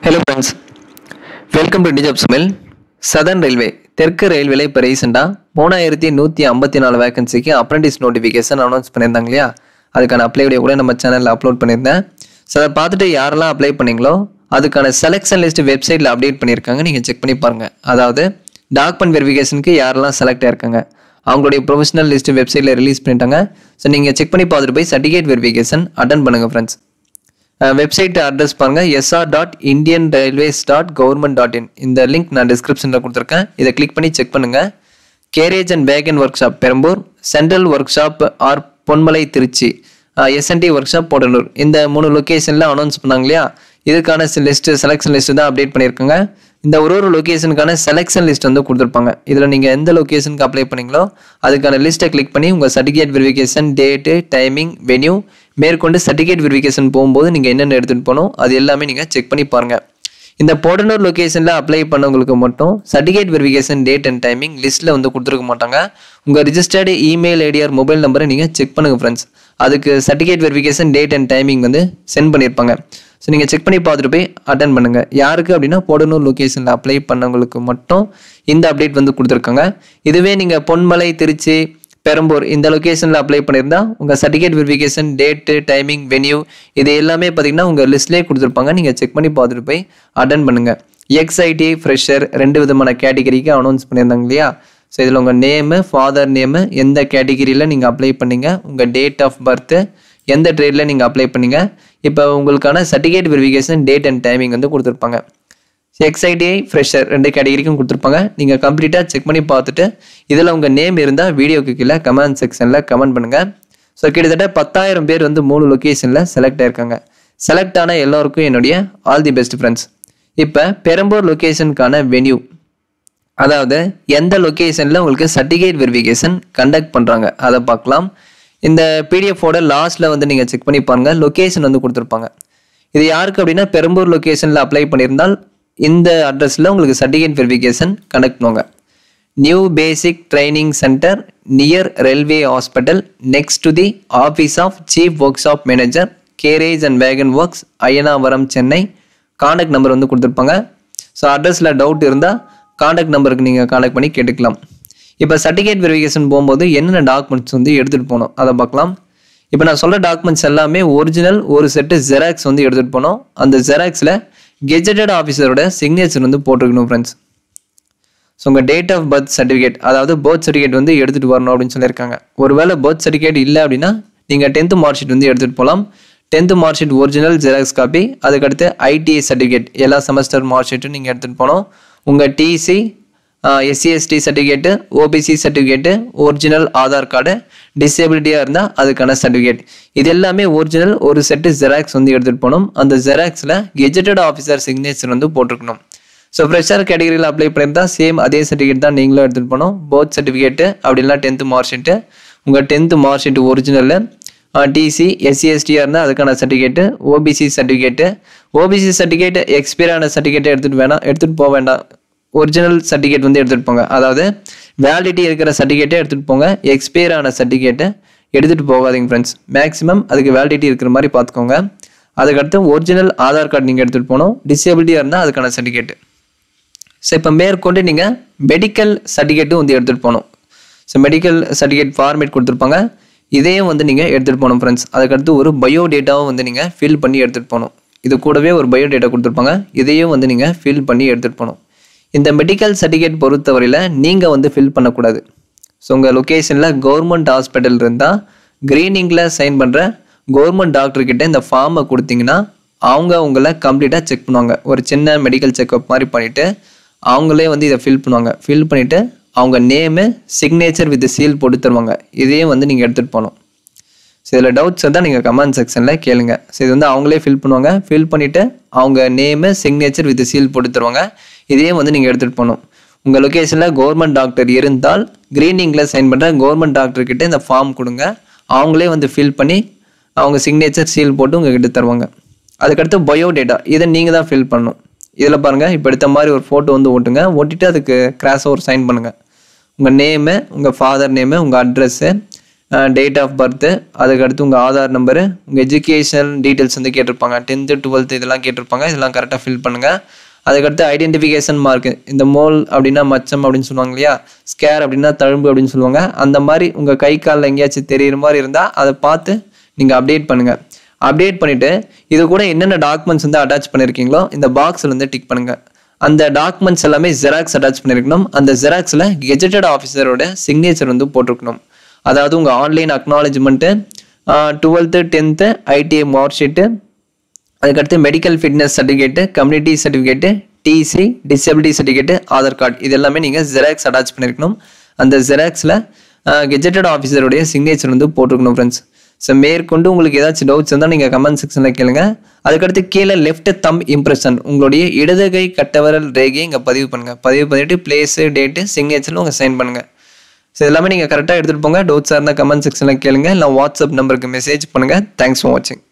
hello friends welcome to டிஜப் சுமில் southern railway தெற்கு ரயில்வேல இப்போ ரீசெண்டாக மூணாயிரத்தி நூற்றி ஐம்பத்தி நாலு வேகன்சிக்கு அப்ரண்டிஸ் நோட்டிஃபிகேஷன் அனௌன்ஸ் பண்ணியிருந்தாங்க இல்லையா அதுக்கான அப்ளை வீடியோ கூட நம்ம சேனலில் அப்லோட் பண்ணியிருந்தேன் ஸோ அதை பார்த்துட்டு யாரெல்லாம் அப்ளை பண்ணீங்களோ அதுக்கான செலெக்ஷன் லிஸ்ட் வெப்சைட்டில் அப்டேட் பண்ணியிருக்காங்க நீங்கள் செக் பண்ணி பாருங்கள் அதாவது டாக்குமெண்ட் வெரிஃபிகேஷனுக்கு யாரெல்லாம் செலக்ட் ஆயிருக்காங்க அவங்களுடைய ப்ரொஃபஷனல் லிஸ்ட் வெப்சைட்டில் ரிலீஸ் பண்ணிட்டாங்க ஸோ நீங்கள் செக் பண்ணி பார்த்துட்டு போய் சர்டிஃபிகேட் வெரிஃபிகேஷன் அட்டன் பண்ணுங்கள் ஃப்ரெண்ட்ஸ் வெப்சைட் அட்ரஸ் பாருங்க SR dot Indian railways dot government dot in இந்த லிங்க் நான் டிஸ்கிரிப்ஷனில் கொடுத்துருக்கேன் இதை கிளிக் பண்ணி செக் பண்ணுங்க கேரேஜ் அண்ட் பேக் workshop Perambur central workshop or Ponmalai Tiruchi SNT workshop Podanur இந்த மூணு லொக்கேஷனில் அனௌன்ஸ் பண்ணாங்க இல்லையா இதுக்கான லிஸ்ட் செலெக்ஷன் லிஸ்ட் தான் அப்டேட் பண்ணியிருக்காங்க இந்த ஒரு ஒரு லொக்கேஷனுக்கான செலெக்ஷன் லிஸ்ட் வந்து கொடுத்துருப்பாங்க இதில் நீங்கள் எந்த லொக்கேஷனுக்கு அப்ளை பண்ணீங்களோ அதுக்கான லிஸ்ட்டை கிளிக் பண்ணி உங்கள் certificate verification date timing venue மேற்கொண்டு சர்டிஃபிகேட் வெரிஃபிகேஷன் போகும்போது நீங்கள் என்னென்ன எடுத்துகிட்டு போகணும் அது எல்லாமே நீங்கள் செக் பண்ணி பாருங்கள் இந்த போடனூர் லொக்கேஷனில் அப்ளை பண்ணவங்களுக்கு மட்டும் certificate verification date and timing லிஸ்ட்டில் வந்து கொடுத்துருக்க மாட்டாங்க உங்கள் ரிஜிஸ்டர்டு இமெயில் ஐடிஆர் மொபைல் நம்பரை நீங்கள் செக் பண்ணுங்கள் ஃப்ரெண்ட்ஸ் அதுக்கு certificate verification date and timing வந்து சென்ட் பண்ணியிருப்பாங்க ஸோ நீங்கள் செக் பண்ணி பார்த்துட்டு போய் அட்டன் பண்ணுங்கள் யாருக்கு அப்படின்னா போடனூர் லொக்கேஷனில் அப்ளை பண்ணவங்களுக்கு மட்டும் இந்த அப்டேட் வந்து கொடுத்துருக்காங்க இதுவே நீங்கள் பொன்மலை திருச்சி பெரம்பூர் இந்த லொக்கேஷனில் அப்ளை பண்ணியிருந்தா உங்கள் certificate verification date timing venue இது எல்லாமே பார்த்தீங்கன்னா உங்கள் லிஸ்ட்லேயே கொடுத்துருப்பாங்க நீங்கள் செக் பண்ணி பார்த்துட்டு போய் அட்டன் பண்ணுங்கள் எக்ஸ்ஐடி ஃப்ரெஷர் ரெண்டு விதமான கேட்டகரிக்கு அனௌன்ஸ் பண்ணியிருந்தாங்க இல்லையா ஸோ இதில் உங்கள் நேமு ஃபாதர் நேமு எந்த கேட்டகிரியில் நீங்கள் அப்ளை பண்ணீங்க உங்கள் டேட் ஆஃப் பர்த்து எந்த ட்ரேடில் நீங்கள் அப்ளை பண்ணீங்க இப்போ உங்களுக்கான certificate verification date and timing வந்து கொடுத்துருப்பாங்க எக்ஸ்ஐடிஐ ஃப்ரெஷர் ரெண்டு கேட்டகரிக்கும் கொடுத்துருப்பாங்க நீங்கள் கம்ப்ளீட்டாக செக் பண்ணி பார்த்துட்டு இதில் உங்கள் நேம் இருந்தால் வீடியோக்கு கீழே கமெண்ட் செக்ஷனில் கமெண்ட் பண்ணுங்கள் ஸோ கிட்டத்தட்ட பத்தாயிரம் பேர் வந்து மூணு லொக்கேஷனில் செலக்ட் ஆயிருக்காங்க செலக்ட் ஆன எல்லோருக்கும் என்னுடைய ஆல் தி பெஸ்ட் ஃப்ரெண்ட்ஸ் இப்போ பெரம்பூர் லொக்கேஷனுக்கான வென்யூ அதாவது எந்த லொக்கேஷனில் உங்களுக்கு சர்டிஃபிகேட் வெரிஃபிகேஷன் கண்டக்ட் பண்ணுறாங்க அதை பார்க்கலாம் இந்த பிடிஎஃபோட லாஸ்ட்டில் வந்து நீங்கள் செக் பண்ணி பாருங்கள் லொக்கேஷன் வந்து கொடுத்துருப்பாங்க இது யாருக்கு அப்படின்னா பெரம்பூர் லொக்கேஷனில் அப்ளை பண்ணியிருந்தால் இந்த அட்ரஸில் உங்களுக்கு சர்டிஃபிகேட் வெரிஃபிகேஷன் கண்டக்ட் பண்ணுவாங்க new basic training centre near railway hospital next to the office of chief workshop manager carriage and wagon works Ayanavaram Chennai contact number வந்து கொடுத்துருப்பாங்க ஸோ அட்ரஸில் டவுட் இருந்தால் காண்டாக்ட் நம்பருக்கு நீங்கள் காண்டாக்ட் பண்ணி கேட்டுக்கலாம் இப்போ சர்டிஃபிகேட் வெரிஃபிகேஷன் போகும்போது என்னென்ன டாக்குமெண்ட்ஸ் வந்து எடுத்துகிட்டு போகணும் அதை பார்க்கலாம் இப்போ நான் சொல்கிற டாக்குமெண்ட்ஸ் எல்லாமே ஒரிஜினல் ஒரு செட்டு ஜெராக்ஸ் வந்து எடுத்துகிட்டு போனோம் அந்த ஜெராக்ஸில் கெஜெட்டட் ஆஃபீஸரோட சிக்னேச்சர் வந்து போட்டிருக்கணும் ஃப்ரெண்ட்ஸ் ஸோ உங்கள் டேட் ஆஃப் பர்த் சர்டிஃபிகேட் அதாவது பர்த் சர்டிஃபிகேட் வந்து எடுத்துகிட்டு வரணும் அப்படின்னு சொல்லியிருக்காங்க ஒருவேளை பர்த் சர்டிஃபிகேட் இல்லை அப்படின்னா நீங்கள் டென்த்து மார்க் ஷீட் வந்து எடுத்துகிட்டு போகலாம் tenth mark sheet original xerox copy அதுக்கடுத்து ஐடிஐ சர்டிஃபிகேட் எல்லா செமஸ்டர் மார்க் ஷீட்டும் நீங்கள் எடுத்துகிட்டு போகணும் உங்கள் TC SC ST certificate OBC certificate original Aadhaar card டிசேபிலிட்டியாக இருந்தால் அதுக்கான சர்டிஃபிகேட் இது எல்லாமே ஒரிஜினல் ஒரு செட்டு ஜெராக்ஸ் வந்து எடுத்துகிட்டு போகணும் அந்த ஜெராக்ஸில் கெஜெட்டட் ஆஃபீஸர் சிக்னேச்சர் வந்து போட்டிருக்கணும் ஸோ ஃப்ரெஷர் கேட்டகரியில் அப்ளை பண்ணியிருந்தா சேம் அதே சர்டிஃபிகேட் தான் நீங்களும் எடுத்துகிட்டு போகணும் போத் சர்டிஃபிகேட்டு அப்படி இல்லைனா டென்த்து மார்க் ஷீட்டு உங்கள் டென்த்து மார்க் ஷீட்டு ஒரிஜினலில் டிசி எஸ்சிஎஸ்டியாக இருந்தால் அதுக்கான certificate OBC certificate OBC certificate expire ஆன சர்டிஃபிகேட்டை எடுத்துகிட்டு வேணாம் எடுத்துகிட்டு போக வேண்டாம் ஒரிஜினல் சர்டிஃபிகேட் வந்து எடுத்துகிட்டு போங்க அதாவது வேலிடிட்டி இருக்கிற சர்டிஃபிகேட்டை எடுத்துகிட்டு போங்க எக்ஸ்பைர் ஆன சர்டிஃபிகேட்டை எடுத்துகிட்டு போகாதீங்க ஃப்ரெண்ட்ஸ் மேக்ஸிமம் அதுக்கு வேலிடிட்டி இருக்கிற மாதிரி பார்த்துக்கோங்க அதுக்கடுத்து ஒரிஜினல் ஆதார் கார்டு நீங்கள் எடுத்துகிட்டு போகணும் டிசேபிலிட்டியாக இருந்தால் அதுக்கான சர்டிஃபிகேட்டு ஸோ இப்போ மேற்கொண்டு நீங்கள் மெடிக்கல் சர்டிஃபிகேட்டும் வந்து எடுத்துகிட்டு போகணும் ஸோ மெடிக்கல் சர்டிஃபிகேட் ஃபார்மேட் கொடுத்துருப்பாங்க இதையும் வந்து நீங்கள் எடுத்துகிட்டு போகணும் ஃப்ரெண்ட்ஸ் அதுக்கடுத்து ஒரு பயோ டேட்டாவும் வந்து நீங்கள் ஃபில் பண்ணி எடுத்துகிட்டு போகணும் இது கூடவே ஒரு பயோ டேட்டா கொடுத்துருப்பாங்க இதையும் வந்து நீங்கள் ஃபில் பண்ணி எடுத்துகிட்டு போகணும் இந்த மெடிக்கல் சர்டிஃபிகேட் பொறுத்தவரையில் நீங்கள் வந்து ஃபில் பண்ணக்கூடாது ஸோ உங்கள் லொக்கேஷனில் கவர்மெண்ட் ஹாஸ்பிட்டல் இருந்தால் க்ரீனிங்கில் சைன் பண்ணுற கவர்மெண்ட் டாக்டர்கிட்ட இந்த ஃபார்மை கொடுத்தீங்கன்னா அவங்க உங்களை கம்ப்ளீட்டாக செக் பண்ணுவாங்க ஒரு சின்ன மெடிக்கல் செக்அப் மாதிரி பண்ணிவிட்டு அவங்களே வந்து இதை ஃபில் பண்ணுவாங்க ஃபில் பண்ணிவிட்டு அவங்க நேமு சிக்னேச்சர் வித் சீல் போட்டு தருவாங்க இதையும் வந்து நீங்கள் எடுத்துகிட்டு போகணும் ஸோ இதில் டவுட்ஸ் இருந்தால் நீங்கள் கமெண்ட் செக்ஷனில் கேளுங்க ஸோ இது வந்து அவங்களே ஃபில் பண்ணுவாங்க ஃபில் பண்ணிவிட்டு அவங்க நேமு சிக்னேச்சர் வித் சீல் போட்டு தருவாங்க இதையும் வந்து நீங்கள் எடுத்துகிட்டு போகணும் உங்கள் லொக்கேஷனில் கவர்மெண்ட் டாக்டர் இருந்தால் க்ரீனிங்கில் சைன் பண்ணுற கவர்மெண்ட் டாக்டர்கிட்ட இந்த ஃபார்ம் கொடுங்க அவங்களே வந்து ஃபில் பண்ணி அவங்க சிக்னேச்சர் சீல் போட்டு உங்ககிட்ட தருவாங்க அதுக்கடுத்து பயோ டேட்டா இதை நீங்கள் தான் ஃபில் பண்ணணும் இதில் பாருங்கள் இப்போ எடுத்த மாதிரி ஒரு ஃபோட்டோ வந்து ஓட்டுங்க ஓட்டிட்டு அதுக்கு கிராஸாக ஒரு சைன் பண்ணுங்கள் உங்கள் நேமு உங்கள் ஃபாதர் நேமு உங்கள் அட்ரஸ்ஸு டேட் ஆஃப் பர்த்து அதுக்கடுத்து உங்கள் ஆதார் நம்பரு உங்கள் எஜுகேஷன் டீட்டெயில்ஸ் வந்து கேட்டிருப்பாங்க டென்த்து டுவெல்த்து இதெல்லாம் கேட்டிருப்பாங்க இதெல்லாம் கரெக்டாக ஃபில் பண்ணுங்கள் அதுக்கடுத்து ஐடென்டிஃபிகேஷன் மார்க் இந்த மோல் அப்படின்னா மச்சம் அப்படின்னு சொல்லுவாங்க இல்லையா ஸ்கேர் அப்படின்னா தழும்பு அப்படின்னு சொல்லுவாங்க அந்த மாதிரி உங்கள் கை காலில் எங்கேயாச்சும் தெரியுற மாதிரி இருந்தால் அதை பார்த்து நீங்கள் அப்டேட் பண்ணுங்கள் அப்டேட் பண்ணிவிட்டு இது கூட என்னென்ன டாக்குமெண்ட்ஸ் வந்து அட்டாச் பண்ணியிருக்கீங்களோ இந்த பாக்ஸில் வந்து டிக் பண்ணுங்கள் அந்த டாக்குமெண்ட்ஸ் எல்லாமே ஜெராக்ஸ் அட்டாச் பண்ணியிருக்கணும் அந்த ஜெராக்ஸில் கெஜெட்டட் ஆஃபீஸரோட சிக்னேச்சர் வந்து போட்டிருக்கணும் அதாவது உங்கள் online acknowledgement twelfth tenth ITI mark sheet அதுக்கடுத்து medical fitness certificate community certificate TC disability certificate Aadhaar card இது எல்லாமே நீங்கள் ஜெராக்ஸ் அட்டாச் பண்ணியிருக்கணும் அந்த ஜெராக்ஸில் கெஜெட்டட் ஆஃபீஸருடைய சிக்னேச்சர் வந்து போட்டிருக்கணும் ஃப்ரெண்ட்ஸ் ஸோ மேற்கொண்டு உங்களுக்கு ஏதாச்சும் டவுட்ஸ் இருந்தால் நீங்கள் கமெண்ட் செக்ஷனில் கேளுங்க அதுக்கடுத்து கீழே லெஃப்ட் தம் இம்ப்ரெஷன் உங்களுடைய இடது கை கட்டவரல் ரேகையை இங்கே பதிவு பண்ணுங்கள் பதிவு பண்ணிவிட்டு பிளேஸு டேட்டு சிக்னேச்சரில் உங்கள் சைன் பண்ணுங்கள் ஸோ எல்லாமே நீங்கள் கரெக்டாக எடுத்துகிட்டு போங்க டவுட்ஸாக இருந்தால் கமெண்ட் செக்ஷனில் கேளுங்க இல்லை வாட்ஸ்அப் நம்பருக்கு மெசேஜ் பண்ணுங்கள் தேங்க்ஸ் ஃபார் வாட்சிங்